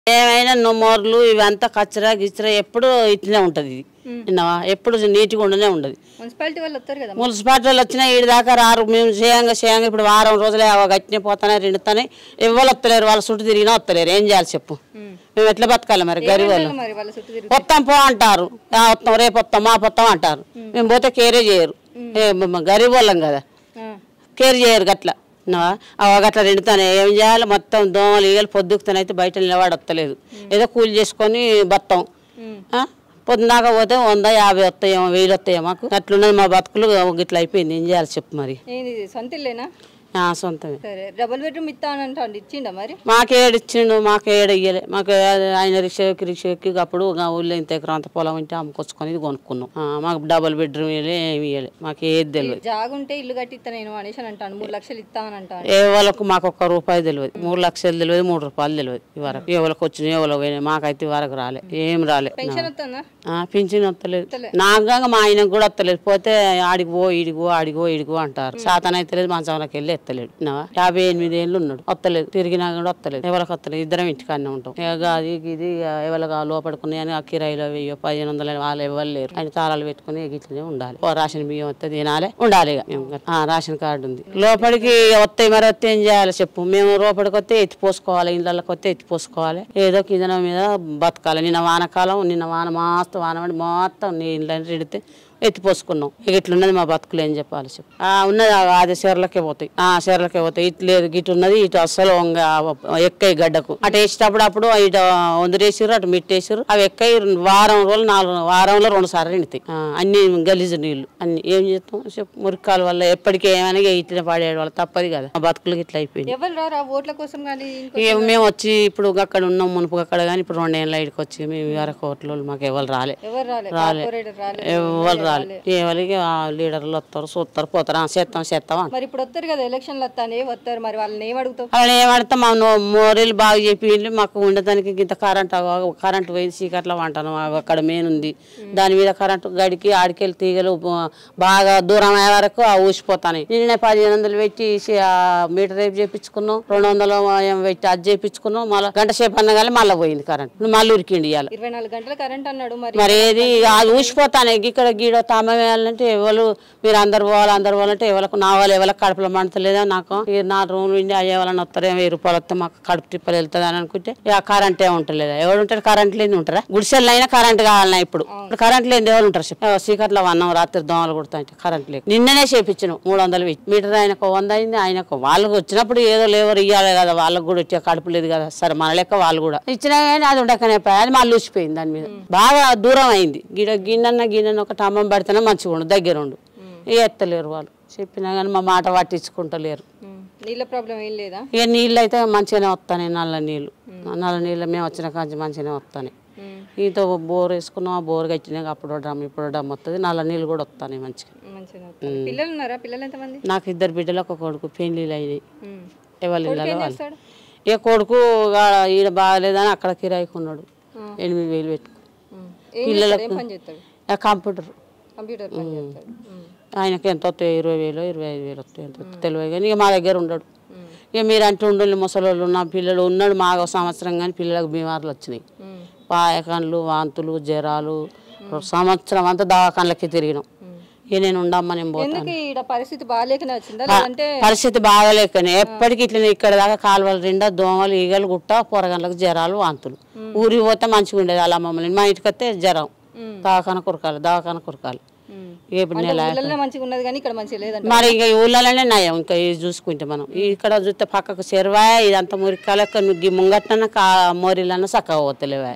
ఏమైనా నొమ్మర్లు ఇవంతా కచ్చరా గిచ్చరా ఎప్పుడు ఇట్లనే ఉంటది ఇది విన్నావా ఎప్పుడు నీట్గా ఉండనే ఉండదు మున్సిపాలిటీ వాళ్ళు వస్తారు కదా మున్సిపాలిటీ వాళ్ళు వచ్చినా ఈడి దాకా రారు మేము చేయంగా చేయంగా ఇప్పుడు వారం రోజులే అవ గట్టినే పోతానే రెండుతానే ఎవరు వస్తలేరు వాళ్ళ చుట్టూ తిరిగినా వస్తలేరు ఏం చేయాలి చెప్పు మేము ఎట్లా బతకాలి మరి గరీబ్ వాళ్ళు మరి వాళ్ళ చుట్టూ తిరిగి వస్తాం పో అంటారు ఆ, వస్తాం రేపు వస్తాం మా వస్తాం అంటారు మేము పోతే కేరే చేయరు ఏ, మ- గరీబ్ వాళ్ళం కదా ఆ. కేర్ చేయరు గట్ల నా గట్ల రెండుతానే ఏం చేయాలి మొత్తం దోమలు ఈగలు పొద్దుకుతానైతే బయట నిలబడి వస్తలేదు ఏదో కూలి చేసుకొని బతాం ఆ? పొద్దునాక పోతే వంద యాభై వస్తాయేమో వెయ్యి వస్తాయేమో మాకు అట్లున్నది మా బతుకులు గిట్ల అయిపోయింది ఏం చేయాలి చెప్పు మరి ఏంది ఇది సొంత ఇల్లేనా ఆ, సొంతమే సరే డబుల్ బెడ్రూమ్ ఇస్తా అని అంటాండి ఇచ్చిండా మరి మాకేడు ఇచ్చిండు మాకేడు ఇయ్యలే మాకు అది ఆయన రిక్షా ఎక్కి రిక్షా ఎక్కి అప్పుడు ఆ ఊళ్ళో ఇంత ఎకరం అంత పొలం ఉంటే అమ్ముకొచ్చుకొని ఇది కొనుక్కున్నాం ఆ, మాకు డబుల్ బెడ్రూమ్ ఇవ్వలే ఏమి ఇవ్వలే మాకు ఏది తెలియదు జాగుంటే ఇల్లు కట్టిస్తా నేను అనేసి అని అంటాను మూడు లక్షలు ఇస్తా అని అంటాను ఏ వాళ్ళకు మాకు ఒక్క రూపాయి తెలియదు మూడు లక్షలు తెలియదు మూడు రూపాయలు తెలియదు ఈ వరకు ఏ వాళ్ళకి వచ్చిన ఏ వాళ్ళకి పోయినాయి మాకైతే ఈ వరకు రాలే ఏం రాలే పెన్షన్ వస్తుందా ఆ, పింఛన్ వస్తలేదు నాకు మా ఆయనకు కూడా వస్తలేదు పోతే ఆడికి పో ఈడికి పో ఆడికి పో ఈడికి పో అంటారు శాతం అయితే లేదు మంచంలోకి వెళ్ళి ఎత్తలేడు విన్నావా? యాభై ఎనిమిది ఏళ్ళు ఉన్నాడు వస్తలేదు తిరిగినా కూడా వస్తలేదు ఎవరికి వస్తలేదు ఇద్దరం ఇంటికాడనే ఉంటాం ఇక అది ఇది ఎవరికి లోపడుకున్నాయి అని ఆ కిరాయిలో వెయ్యో పదిహేను వందలు వాళ్ళు ఎవరు లేరు ఆయన తాళాలు పెట్టుకుని ఇట్లనే ఉండాలి ఓ రాషన్ బియ్యం వస్తే తినాలి ఉండాలి ఇక మేము ఆ, రాషన్ కార్డు ఉంది లోపలికి వస్తాయి మరి వస్తే ఏం చేయాలి చెప్పు మేము లోపలికి వస్తే ఎత్తి పోసుకోవాలి ఇళ్ళకి వస్తే ఎత్తి పోసుకోవాలి ఏదో కింద మీద బతకాలి నిన్న వానకాలం నిన్న వాన మస్తు వాన పడి మొత్తం నీళ్ళు రెడితే ఎత్తి పోసుకున్నాం ఇక ఇట్లున్నది మా బతుకులు ఏం చెప్పాలి చెప్పు ఆ ఉన్నది ఆ- అది చెర్లకే పోతాయి ఆ చెర్లకే పోతాయి ఇటు లేదు ఇటు ఉన్నది ఇటు అస్సలు వంగ ఎక్కయి గడ్డకు అటు వేసేటప్పుడు అప్పుడు ఇటు వందరేసారు అటు మిట్టేసారు అవి ఎక్కయి వారం రోజులు నాలుగు వారంలో రెండు సార్లు నిండుతాయి ఆ, అన్ని గలీజు నీళ్లు అన్ని ఏం చేస్తాం చెప్పు మురికాల వల్ల ఎప్పటికీ ఏమైనా ఇక ఇట్లా పడేయడం వల్ల తప్పదు కదా మా బతుకులకి ఇట్లా అయిపోయింది ఎవరు రారా ఓట్ల కోసం కానీ ఇంకో ఇక మేము వచ్చి ఇప్పుడు అక్కడ ఉన్నాం మునుపు అక్కడ కానీ ఇప్పుడు రెండేళ్ళ ఇడికి వచ్చి మేము వరకు ఓట్లు మాకు ఎవరు రాలే ఎవరు రాలే రాలే. కార్పొరేటర్ రాలే ఎవరు రాలే ఎవరికి ఆ లీడర్లు వస్తారు చూస్తారు పోతారు ఆ, చేస్తాం చేస్తాం అంటారు. మరి ఇప్పుడు వస్తారు కదా ఎలక్షన్లు వస్తానే వస్తారు మరి వాళ్ళని ఏం అడుగుతావు అలా ఏమడతాం మా నో- మోరీలు బాగా చెప్పి మాకు ఉండటానికి ఇంత కరెంట్ కరెంట్ పోయింది చీకట్లో వంటాను అక్కడ మెయిన్ ఉంది దాని మీద కరెంట్ గడికి ఆడికెళ్ళి తీగలు బ- బాగా దూరం అయ్యే వరకు ఆ ఊసిపోతాయి నిన్న పదిహేను వందలు పెట్టి సి- ఆ మీటర్ రేపు చేపించుకున్నాం రెండు వందలు ఏమో పెట్టి అది చేపించుకున్నాం మళ్ళీ గంట సేపు అన్నగానే మళ్ళీ పోయింది కరెంట్ మళ్ళీ ఉరికిండి ఇవాళ ఇరవై నాలుగు గంటల కరెంట్ అన్నాడు మరి మరి ఏది అది ఊసిపోతానే ఇక్కడ గీడ తామ వేయాలంటే ఎవరు మీరు అందరు పోవాలి అందరు పోవాలంటే ఎవరికి నా వాళ్ళు ఎవరికి కడుపులో మంటలేదా నాకు ఈ నా రూమ్ నుండి అయ్యే వాళ్ళని వస్తారు వెయ్యి రూపాయలు వస్తే మాకు కడుపు టిప్పలు వెళ్తుంది అని అనుకుంటే ఇక కరెంట్ ఏ ఉంటలేదా ఎవరు ఉంటారు కరెంట్ లేని ఉంటారా గుడిసెల్లో అయినా కరెంట్ కావాలన్నా ఇప్పుడు ఇప్పుడు కరెంట్ లేని ఎవరు ఉంటారు చెప్పు సీకట్లో అన్నం రాత్రి దోమలు కొడుతుంటే కరెంట్ లేదు నిన్ననే చేపించిన మూడు వందలు పెట్టి మీటర్ ఆయనకు వంద అయింది ఆయనకు వాళ్ళకు వచ్చినప్పుడు ఏదో లేవరు ఇవ్వాలి కదా వాళ్ళకు కూడా ఇచ్చే కడుపు లేదు కదా సరే మన లెక్క వాళ్ళు కూడా ఇచ్చినా కానీ అది ఉండకనే పోయి అది మళ్ళీ ఊసిపోయింది దాని మీద బాగా దూరం అయింది గిడ గిన్నెన్న గిన్నెన్న ఒక టమ్మం పడితేనే మంచిగా ఉండు దగ్గర ఉండు ఇక ఎత్తలేరు వాళ్ళు చెప్పినా కానీ మా మాట పట్టించుకుంటలేరు ఉమ్. నీళ్ళ ప్రాబ్లం ఏం లేదా ఇక నీళ్ళు అయితే మంచిగానే వస్తాయి నల్ల నీళ్ళు నల్ల నీళ్ళు మేము వచ్చిన కాంచి మంచిగానే వస్తాయి ఉమ్. ఈతో బోర్ వేసుకున్నాం ఆ బోర్ కట్టినాక అప్పుడు డ్రమ్ ఇప్పుడు డ్రమ్ వస్తుంది నల్ల నీళ్ళు కూడా వస్తాయి మంచిగా మంచిగా వస్తారు. పిల్లలు ఉన్నారా పిల్లలు ఎంతమంది నాకు ఇద్దరు బిడ్డలు ఒక కొడుకు పెళ్ళిళ్ళు అయినాయి ఉమ్. ఎవరి కొడుకు ఇళ్ళలో ఏం వాళ్ళు చేస్తాడు ఇక కొడుకు గా- ఈడ బాగాలేదని అక్కడ కిరాయికి ఉన్నాడు ఎనిమిది వేలు పెట్టుకు ఉమ్. ఏం చేస్తాడు ఏం పని చేస్తాడు ఆ కంప్యూటర్ కంప్యూటర్ పని చేస్తాడు ఉమ్. ఆయనకి ఎంత వస్తాయి ఇరవై వేలు ఇరవై ఐదు వేలు వస్తాయి ఎంత వస్తాయి తెలియదు కానీ ఇక మా దగ్గర ఉండడు ఇక మీరు అంటే ఉండండి ముసలోళ్ళు ఉన్న పిల్లలు ఉన్నాడు మా ఒక సంవత్సరం కానీ పిల్లలకు బీమార్లు వచ్చినాయి ఉమ్. పాయకాన్లు వాంతులు జ్వరాలు సంవత్సరం అంతా దవాఖానలకి తిరిగినాం ఇక నేను ఉండమ్మా నేను పోతాను ఎందుకు ఈడ పరిస్థితి బాగాలేకనే వచ్చిందా లేదంటే పరిస్థితి బాగాలేకనే ఎప్పటికీ ఇట్లా ఇక్కడ దాకా కాలువల నిండా దోమలు ఈగలు గుట్ట పొరగండ్లకు జ్వరాలు వాంతులు ఊరికి పోతే మంచిగా ఉండేది అలా మమ్మల్ని మా ఇంటికి వస్తే జ్వరం ఉమ్. దవాఖాన కురకాలి దవాఖాన కురకాలి ఉమ్. ఇక ఇప్పుడు నెల ఊళ్ళల్లో మంచిగా ఉన్నది కానీ ఇక్కడ మంచిగా లేదంట మరి ఇక ఈ ఊళ్ళలోనే నయం ఇంకా ఇది చూసుకుంటే మనం ఇక్కడ చూస్తే పక్కకు చెరువాయ ఇదంతా మురికాల నుగ్గి ముంగట్న కా మోరీలన్న చక్కగా పోతలేవా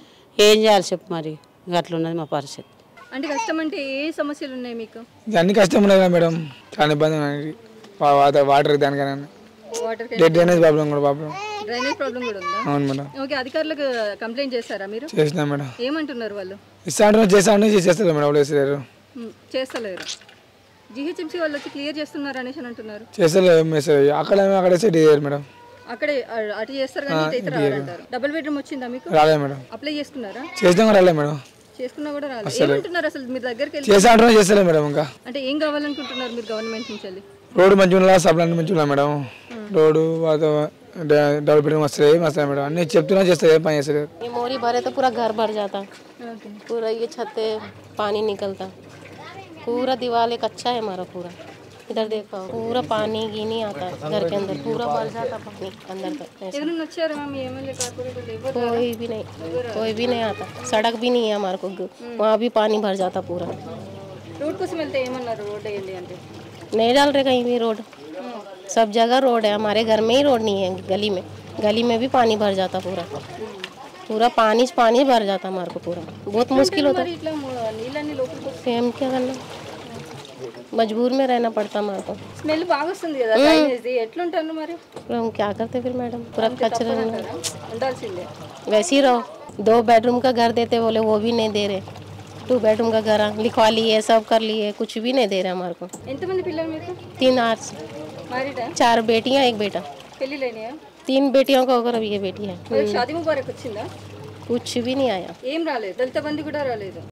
ఏం చేయాలి చెప్పు మరి ఇక అట్లున్నది మా పరిస్థితి అంటే కష్టం అంటే ఏ సమస్యలు ఉన్నాయి మీకు ఇక అన్ని కష్టం ఉన్నాయి కదా మేడం చాలా ఇబ్బంది ఉన్నాయి వా- వాటర్ వాటర్ దానికైనా వాటర్ డెడ్ డ్రైనేజ్ ప్రాబ్లం కూడా ప్రాబ్లం డ్రైనేజ్ ప్రాబ్లం కూడా ఉందా అవును మేడం ఓకే అధికారులకు కంప్లైంట్ చేస్తారా మీరు చేసినా మేడం ఏమంటున్నారు వాళ్ళు ఇస్తా అంటే చేస్తా అంటే చేస్తారు మేడం వాళ్ళు వేసలేరు ఉమ్, చేస్తలేరు జిహెచ్ఎంసీ వాళ్ళు వచ్చి క్లియర్ చేస్తున్నారు అనేసి అని అంటున్నారు చేస్తారు మెసేజ్ అక్కడ అక్కడ వేస్తే చేయరు మేడం అక్కడే అ- అటు చేస్తారు కానీ ఇటు అయితే రాదంటారు డబుల్ బెడ్రూమ్ వచ్చిందా మీకు రాలేదు మేడం అప్లై చేసుకున్నారా చేసినా కూడా రాలేదు మేడం చేసుకున్నా కూడా రాలేదు ఏమంటున్నారు అసలు మీ దగ్గరికి వెళ్ళి చేస్తా అంటే చేస్తలే మేడం ఇంకా అంటే ఏం కావాలనుకుంటున్నారు మీరు గవర్నమెంట్ నుంచి వెళ్ళి రోడ్డు మంచిగా ఉండాలి సప్లై మంచిగా ఉండాలి మేడం రోడ్డు వాతావరణం డెవలప్మెంట్ వస్తుంది వస్తాయి మేడం అన్ని చెప్తున్నా చేస్తుంది ఏం పని చేస్తుంది ये मोरी भरे तो पूरा घर भर जाता ఓకే पूरा ये छत पानी निकलता पूरा दीवार एक अच्छा है हमारा पूरा इधर देखो पूरा पानी गिनी आता घर के अंदर पूरा भर जाता पानी अंदर तक ऐसे। ఎవరైనా వచ్చారా మీ ఎమ్మెల్యే కార్పొరేటర్ ఎవరు कोई भी नहीं कोई भी नहीं आता सड़क भी नहीं है हमारे को वहाँ भी पानी भर जाता पूरा రోడ్ కోసం వెళ్తే ఏమన్నారు రోడ్ వేయండి అంటే नहीं डाल रहे कहीं भी रोड सब जगह रोड है हमारे घर में ही रोड नहीं है गली में गली में भी पानी भर जाता पूरा पूरा पानी से पानी भर जाता हमारे को पूरा बहुत मुश्किल होता మరి ఇట్లా ము- నీళ్ళన్నీ లోపలికి వస్తాయి फिर हम क्या करना मजबूर में रहना पड़ता हमारे को స్మెల్ బాగా వస్తుంది కదా డ్రైనేజ్ ఎట్లుంటారు మరి फिर हम क्या करते फिर मैडम पूरा कचरा అంటారా? ఉండాల్సిందే वैसे ही रहो दो बेडरूम का घर देते बोले वो भी नहीं दे रहे टू बेडरूम का घर लिखवा लिए सब कर लिए कुछ भी नहीं दे रहे हमारे को ఎంతమంది పిల్లలు మీకు तीन आर्ट्स మ్యారీడా चार बेटियां एक बेटा పెళ్ళిళ్ళు అయినాయా तीन बेटियों को होकर अब ये बेटी है మరి షాదీ ముబారక్ వచ్చిందా कुछ भी नहीं आया ఏం రాలేదు దళిత బంధు కూడా రాలేదు